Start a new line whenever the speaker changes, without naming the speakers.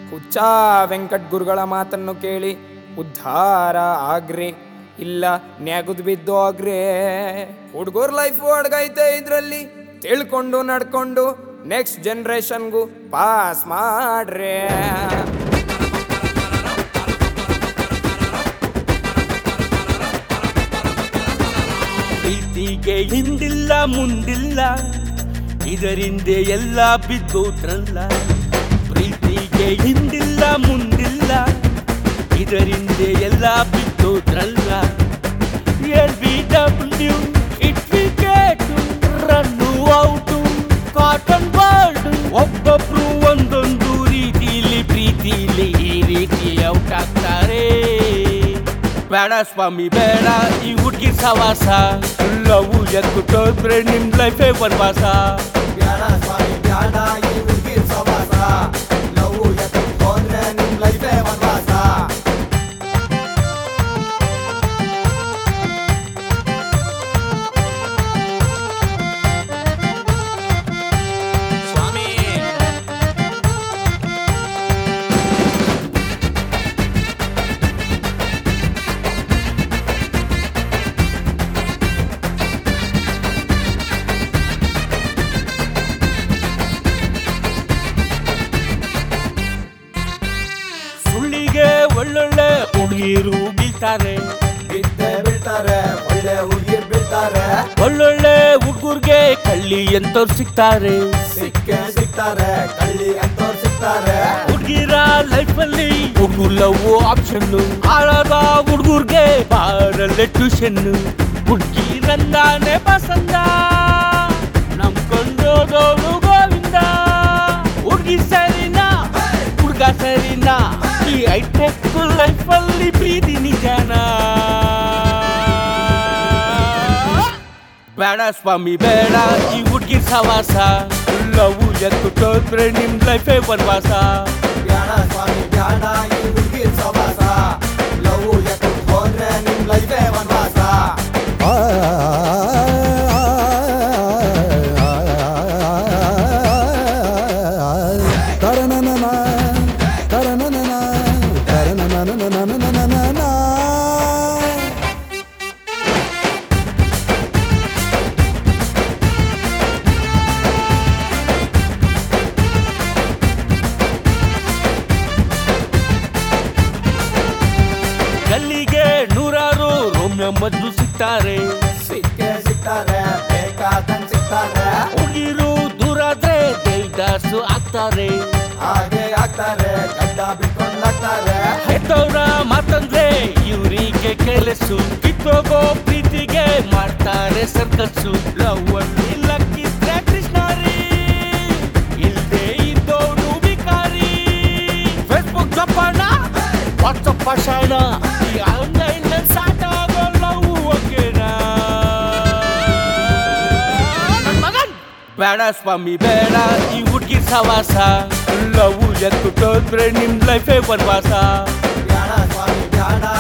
ಹುಚ್ಚ ವೆಂಕಟ್ ಗುರುಗಳ ಮಾತನ್ನು ಕೇಳಿ ಉದ್ಧಾರ ಆಗ್ರಿ ಇಲ್ಲ ನ್ಯಾಗುದ್ ಬಿದ್ದು ಆಗ್ರಿ ಹುಡುಗರ ಲೈಫ್ ಅಡ್ಗೈತೆ ಇದ್ರಲ್ಲಿ ತಿಳ್ಕೊಂಡು ನಡ್ಕೊಂಡು ನೆಕ್ಸ್ಟ್ ಜನ್ರೇಷನ್ಗೂ ಪಾಸ್ ಮಾಡ್ರಿ
ಪ್ರೀತಿಗೆ ಹಿಂದಿಲ್ಲ ಮುಂದಿಲ್ಲ ಇದರಿಂದೆ ಎಲ್ಲ ಬಿದ್ದೋದ್ರಲ್ಲ ಪ್ರೀತಿಗೆ ಹಿಂದಿಲ್ಲ ಮುಂದಿಲ್ಲ ಇದರಿಂದೆ ಎಲ್ಲ ಬಿದ್ದೋದ್ರಲ್ಲ L B W hit wicket run out caught and bowled ಒಬ್ಬೊಬ್ರು ಒಂದೊಂದು ರೀತಿಲಿ ಪ್ರೀತಿಲಿ ಈ ರೀತಿ ಔಟ್ ಆಗ್ತಾರೆ ಬೇಡ ಸ್ವಾಮಿ ಬೇಡ ಈ ಹುಡುಗಿ ಸವಾಸ ಲವ್ ಎಕ್ಕುಟ್ಟೋದ್ರೆ ನಿಮ್ ಲೈಫೇ ವನವಾಸ
ಬ್ಯಾಡ ಸ್ವಾಮಿ ಬ್ಯಾಡ ಈ ಹುಡುಗಿರ್ ಸವಾಸ ಲವ್ ಎತ್ತ ಹೋದ್ರೆ ನಿಮ್ ಲೈಫೇ ವನವಾಸ
ಸುಳ್ಳಿಗೆ ಒಳ್ಳೊಳ್ಳೆ ಹುಡುಗಿರು ಬೀಳ್ತಾರೆ
ಬಿದ್ದೆ ಬೀಳ್ತಾರೆ ಒಳ್ಳೆ ಹುಡುಗಿರ್ ಬೀಳ್ತಾರೆ
ಒಳ್ಳೊಳ್ಳೆ ಹುಡುಗರ್ಗೆ ಕಳ್ಳಿ ಎಂತವ್ರು ಸಿಗ್ತಾರೆ
ಸಿಕ್ಕೇ ಸಿಗ್ತಾರೆ ಕಳ್ಳಿ ಅಂತವ್ರು ಸಿಗ್ತಾರೆ
ಹುಡುಗಿರ ಲೈಫ್ ಅಲ್ಲಿ ಹುಡುಗರು ಲವ್ ಆಪ್ಷನ್ ಆಳದ ಹುಡುಗರ್ಗೆ ಬಾರಲ್ಲೇ ಟ್ಯೂಷನ್ ಹುಡುಗಿರಂದಾನೆ ಪಸಂದ ನಂಬ್ಕೊಂಡೋದವನು ಗೋವಿಂದ ಹುಡುಗಿ ಸರಿನಾ ಹುಡುಗ ಸರಿನಾ ಈ ಹೈಟೆಕ್ ಲೈಫ್ ಅಲ್ಲಿ ಪ್ರೀತಿ ನಿಜಾನ ಬೇಡ ಸ್ವಾಮಿ ಬೇಡ ಈ ಹುಡುಗಿ ಸವಾಸ ಲವ್ ಎಕ್ಕುಟ್ಟೋದ್ರೆ ನಿಮ್ ಲೈಫೇ ವನವಾಸ
ಬ್ಯಾಡ ಸ್ವಾಮಿ ಬ್ಯಾಡ ಈ ಹುಡುಗಿರ್ ಸವಾಸ ಲವ್ ಎತ್ತ ಹೋದ್ರೆ ನಿಮ್ ಲೈಫೇ ವನವಾಸ
ಗಲ್ಲಿಗೆ ನೂರಾರು ರೋಮ್ಯ ಮದ್ದು ಸಿಗ್ತಾರೆ
ಸಿಕ್ಕೇ ಸಿಗ್ತಾರೆ ಬೇಕಾದಂಗ್ ಸಿಗ್ತಾರೆ
ಹುಡುಗಿರು ದೂರಾದ್ರೆ ದೇವದಾಸು ಆಗ್ತಾರೆ
ಹಾಗೆ ಆಗ್ತಾರೆ ಗಡ್ಡ ಬಿಟ್ಕೊಂಡಾಗ್ತಾರೆ
ಹೆತ್ತವ್ರ ಮಾತಂದ್ರೆ ಇವರಿಗೆ ಕೆಲಸು ಕಿತ್ತೋಗೋ ಪ್ರೀತಿಗೆ ಮಾಡ್ತಾರೆ ಸರ್ಕಸ್ಸು ಲವ್ ಅಲ್ಲಿ ಲಕ್ಕಿದ್ರೆ ಕೃಷ್ಣಾರಿ ಇಲ್ದೇ ಇದ್ದವನು ಬಿಕಾರಿ ಫೇಸ್ಬುಕ್ ಜಪಾನ ವಾಟ್ಸಪ್ ಪಾಷಾಣ ಈ ಆನ್ಲೈನ್ ಸಾಕಾಗೋ ಲವ್ ಓಕೆನಾ ನನ್ ಮಗನ್ ಬೇಡ ಸ್ವಾಮಿ ಬೇಡ ಈ ಹುಡುಗಿ ಸವಾಸ ಲವ್ ಎಕ್ಕುಟ್ಟೋದ್ರೆ ನಿಮ್ ಲೈಫೇ ವನವಾಸ
ಬ್ಯಾಡ ಸ್ವಾಮಿ ಬ್ಯಾಡ